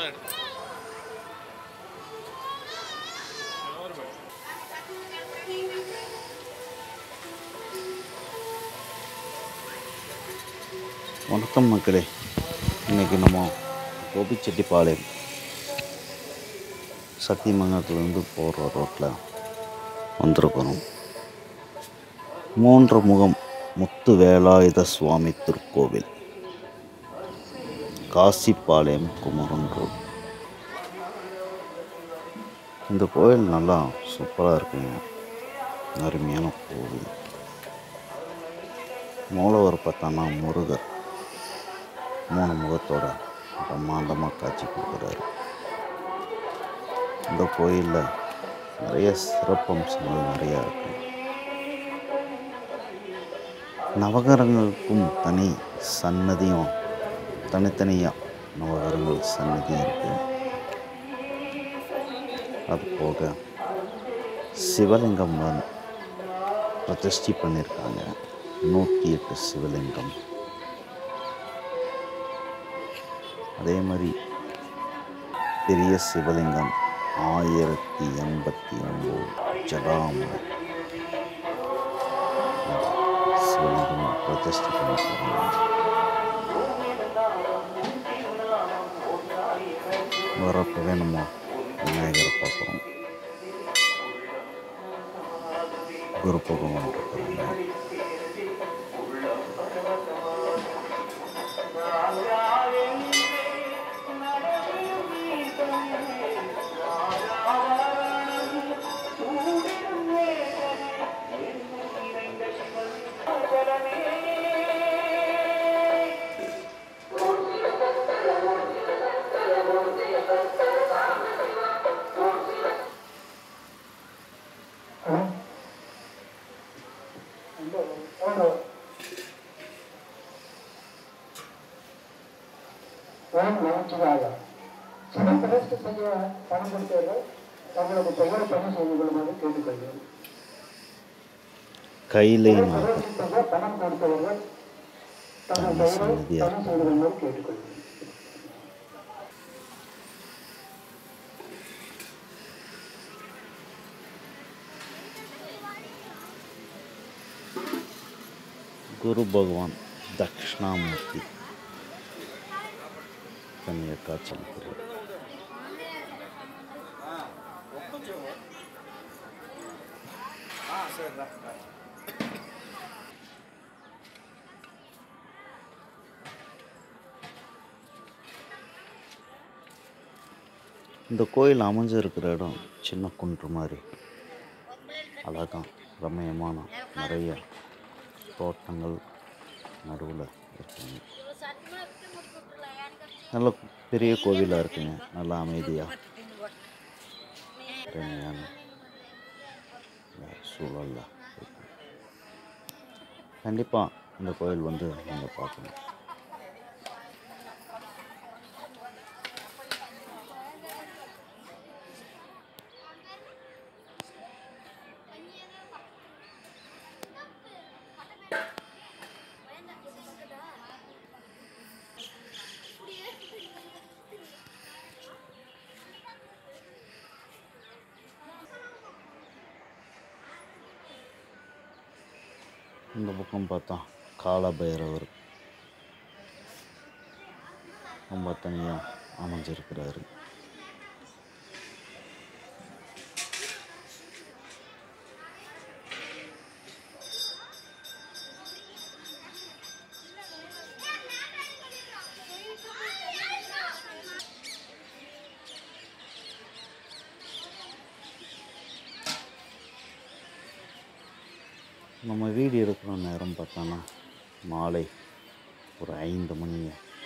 வணக்கம் மக்களே இன்றைக்கி நம்ம கோபிச்செட்டிப்பாளையம் சத்தியமங்கலத்துலேருந்து போகிற ரோட்டில் வந்திருக்கிறோம் மூன்று முகம் முத்து வேலாயுத சுவாமி திருக்கோவில் காசிப்பாளையம் குமரன் ரோட் இந்த கோயில் நல்லா சூப்பராக இருக்குங்க அருமையான கோவில் மூலவர் பார்த்தோன்னா முருகர் மூணு முகத்தோட பிரம்மாண்டமாக காட்சி கொடுக்குறாரு இந்த கோயிலில் நிறைய சிறப்பம்சங்கள் நிறையா இருக்கு நவகரங்களுக்கும் தனி சன்னதியும் தனித்தனியாக நவகரங்கள் சன்னதியும் இருக்கு அது போக சிவலிங்கம் வந்து பிரதிஷ்டி பண்ணியிருக்காங்க நூற்றி எட்டு சிவலிங்கம் அதே மாதிரி பெரிய சிவலிங்கம் ஆயிரத்தி எண்பத்தி ஒம்பது ஜடாமலை சிவலிங்கம் பிரதிஷ்டி பண்ணியிருக்காங்க வரப்பவே நம்ம விநாயகரை பார்க்குறோம் குரு பகவான் இருக்கிறாங்க ஓம் நமச்சிவாய சிவபிரஷ்ட செய்ய பணம் கொடுத்தவர்கள் தங்களது பெயரை பதிவு செய்து கொள்ளுமாறு கேட்டுக்கொள்கிறேன் கைலை நாதர் சிவபிரஷ்ட செய்ய பணம் கொடுத்தவர்கள் தங்கள் தங்கள் பெயரை சன்னதியார். பதிவு செய்து கொள்ளுமாறு கேட்டுக்கொள்கிறேன் குரு பகவான் தக்ஷணாமூர்த்தி தனிய காட்சியளிக்கிறார் இந்த கோயில் அமைஞ்சிருக்கிற இடம் சின்ன குன்று மாதிரி அழகாக ரம்மியமான நிறைய தோட்டங்கள் நடுவில் இருக்குங்க நல்ல பெரிய கோவிலாக இருக்குங்க நல்லா அமைதியாக அருமையான சூழலில் இருக்கு கண்டிப்பாக இந்த கோயில் வந்து நீங்கள் பார்க்கணும் இந்த பக்கம் பார்த்தா காலபைரவர் ரொம்ப தனியாக அமைஞ்சிருக்கிறாரு நம்ம வீடு எடுக்கிற நேரம் பார்த்தோன்னா மாலை ஒரு ஐந்து மணி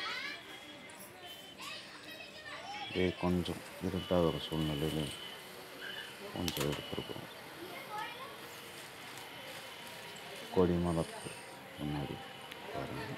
இதே கொஞ்சம் இருட்டாகிற சூழ்நிலையில் கொஞ்சம் எடுத்துருக்குறோம் கொடிமலத்து முன்னாடி பாருங்க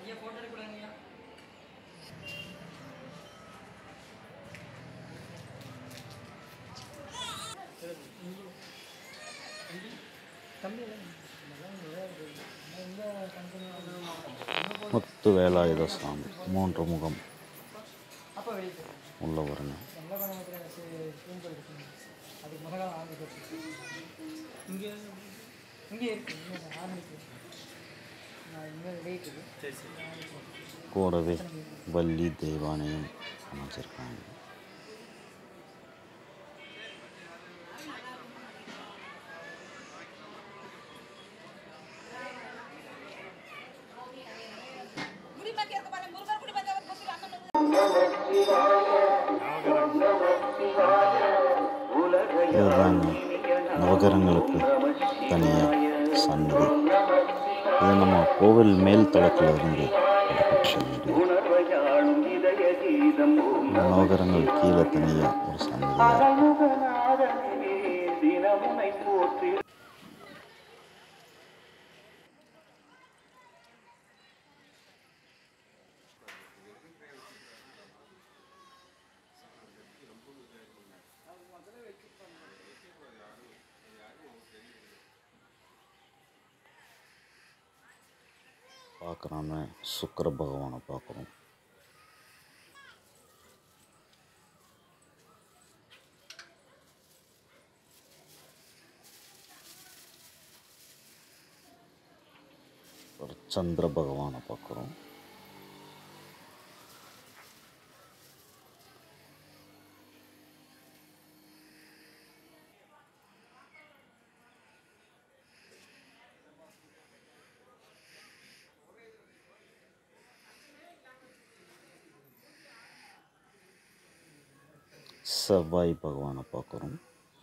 முத்து வேலாயுத சாமி மூன்று முகம் உள்ள வருங்க அதுக்கு முதல்ல ஆரம்பிச்சு இங்கே இங்கே இருக்கு இங்கே ஆரம்பிச்சு நான் இங்கே வெயிட் கூடவே வள்ளி தெய்வானையும் அமைச்சிருக்காங்க இதுதாங்க நவகரங்களுக்கு தனியாக சன்னதி இது நம்ம கோவில் மேல் தளத்தில் இருந்து எடுக்கப்பட்ட வீடியோ நவகரங்கள் கீழே தனியாக ஒரு சன்னதியாக இருக்கு பார்க்குறாம சுக்கிர பகவானை பார்க்குறோம் ஒரு சந்திர பகவானை பார்க்குறோம் செவ்வாய் பகவானை பார்க்குறோம்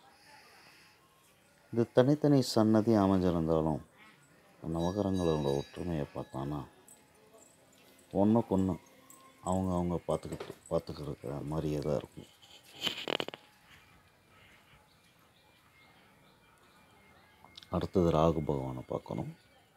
இது தனித்தனி சன்னதி அமைஞ்சிருந்தாலும் நவகரங்களோட ஒற்றுமையை பார்த்தானா ஒன்றுக்கு ஒன்று அவங்க அவங்க பார்த்துக்கிட்டு பார்த்துக்கிற மாதிரியே தான் இருக்கும் அடுத்தது ராகு பகவானை பார்க்கணும்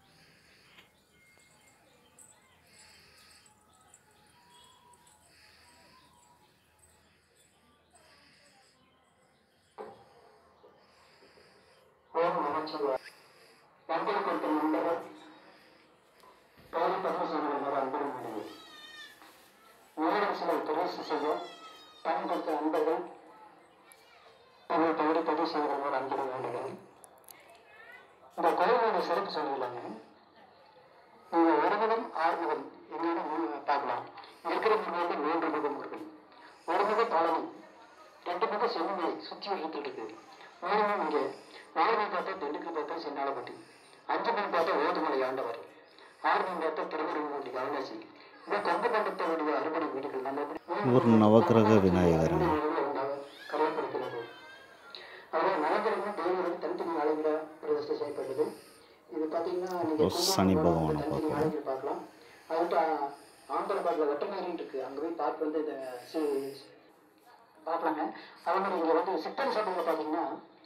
ஓம் நமச்சிவாய் நண்பர்கள் கொடுத்த நண்பர்கள் பெயர் பத்மசாமி அன்பரும் முடிவு நேரம் சில தெரிவு செய்ய பயன்படுத்த நண்பர்கள் தங்கள் பெயரை பதிவு செய்கிறவர் அன்பரும் வேண்டுகிறேன் இந்த கோயிலோட சிறப்பு சொல்லிடலாங்க நீங்கள் ஒரு முகம் ஆறு முகம் என்னென்ன பார்க்கலாம் இருக்கிற முகம் மூன்று முகம் முருகன் ஒரு முகம் பழனி ரெண்டு முகம் சென்னை சுற்றி வைத்துட்டு இருக்கு மூணு முகம் இங்கே நாலு மணி பார்த்தா திண்டுக்கல் பார்த்தா சென்னாலப்பட்டி அஞ்சு மணி பார்த்தா ஓதுமலை ஆண்டவர் ஆறு மணி பார்த்தா திருமணி கவனாசி இந்த கொங்கு பண்டத்தோடைய அறுபடை வீடுகள் நம்ம எப்படி ஒரு நவக்கிரக விநாயகருங்க கருவப்படுகிறது அதாவது நவகிரகம் தெய்வம் தனித்தனி ஆலயங்கள பிரதிஷ்டை செய்யப்பட்டது இது பார்த்தீங்கன்னா நீங்க ஒரு சனி கும்பகோணம் பகவானை தனித்தனி பார்க்கலாம். ஆலயங்கள் பார்க்கலாம் அதுட்டு ஆம்பலப்பாட்டில் வெட்டநேரின்னு இருக்கு அங்கே போய் பார்த்து வந்து இதை சி- பார்க்கலாங்க அதே மாதிரி இங்கே வந்து சித்தர் சபையில் பார்த்தீங்கன்னா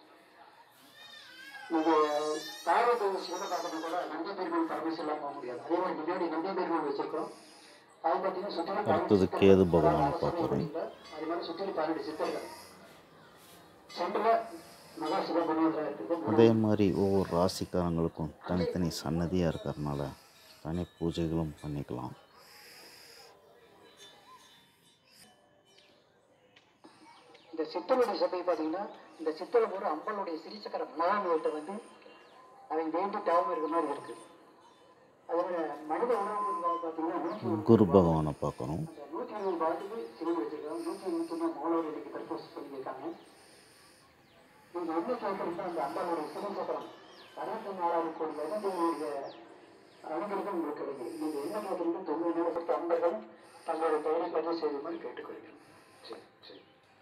நீங்கள் பார்வதி சிவனை பார்க்கணும் கூட நந்தி பெருமாள் பரமேஸ்வரலாம் போக முடியாது அதே மாதிரி முன்னாடி நந்தி பெருமாள் வச்சிருக்கோம் அது பார்த்தீங்கன்னா சுற்றிலும் அடுத்தது பதினெட்டு கேது சித்தர்கள் பகவானை அதாவது பார்க்குறோம். அது மாதிரி சுற்றிலும் பதினெட்டு சித்தர்கள் சென்டரில் மகா சிவபெருமாள் இருக்குது அதே மாதிரி ஒவ்வொரு ராசிக்காரங்களுக்கும் தனித்தனி சன்னதியாக இருக்கிறதுனால தனி பூஜைகளும் பண்ணிக்கலாம் இந்த சித்தனுடைய சபை பார்த்தீங்கன்னா இந்த சித்தல ஒரு அம்மனுடைய சிறிசக்கர மகான்கிட்ட வந்து அவங்க வேண்டி தவம் இருக்கிற மாதிரி இருக்கு அதே மாதிரி மனித உணவு பார்த்தீங்கன்னா நூற்றி குரு பகவானை பார்க்குறோம் அந்த நூற்றி இருபது பாட்டுக்கு சிறுமி வச்சிருக்காங்க நூற்றி இருபத்தி ஒன்று மாணவர் இன்னைக்கு பர்போஸ் பண்ணியிருக்காங்க நீங்க என்ன கேட்கறீங்க அந்த அம்பாவுடைய சிறிசக்கரம் அறுபத்தி நாலாவது கோடி வசதியுடைய அனுகிரகம் உங்களுக்கு கிடைக்கும் நீங்க என்ன கேட்கறீங்க தொண்ணூறு நேரத்துக்கு அன்பர்கள் தங்களுடைய பெயரை பதிவு செய்யுமாறு கேட்டுக்கொள்கிறேன் சரி சரி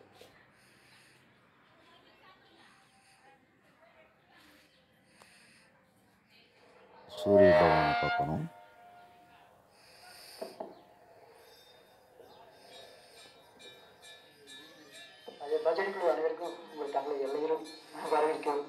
சூரிய பகவானை பார்க்கணும் அது பஜனைக்குழு அனைவருக்கும் உங்கள் தங்களை எல்லையிலும் வரவேற்கிறோம்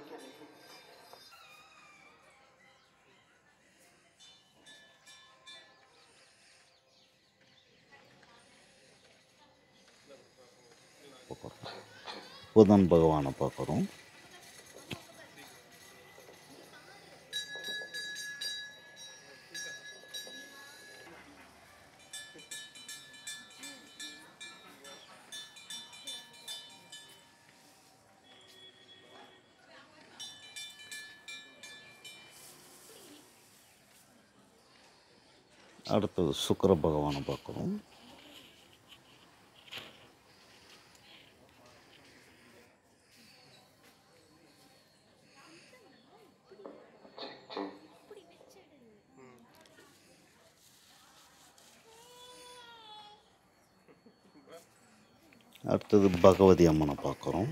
புதன் பகவானை பார்க்குறோம் அடுத்தது சுக்கிர பகவானை பார்க்குறோம் அடுத்தது பகவதி அம்மனை பார்க்குறோம்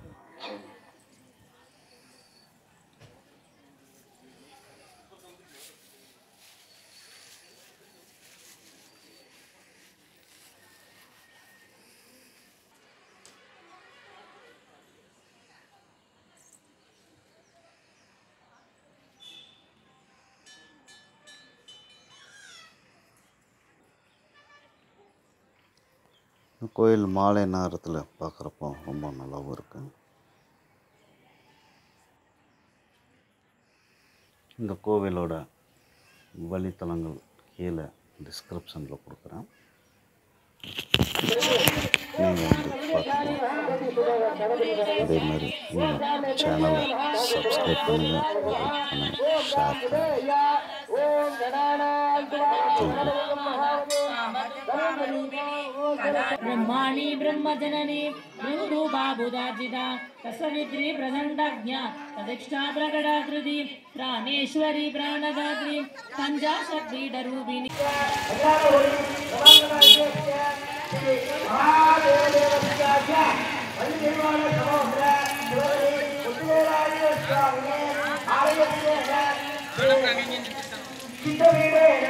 இந்த கோயில் மாலை நேரத்தில் பார்க்குறப்போ ரொம்ப நல்லாவும் இருக்கு இந்த கோவிலோட வழித்தலங்கள் கீழே டிஸ்கிரிப்ஷனில் கொடுக்குறேன் நீங்கள் வந்து பார்த்துக்கலாம் அதே மாதிரி நம்ம சேனலை சப்ஸ்கிரைப் பண்ணுங்கள் லைக் பண்ணுங்கள் ஷேர் பண்ணுங்கள் ब्रह्माणि ब्रह्मजननी मृदु बाबुदाजिता कसवित्री प्रदण्डज्ञा तदिष्टाप्रकटाकृति प्राणेश्वरी प्राणदात्री पञ्चाशक्रीडरूपिणी சித்த வீடு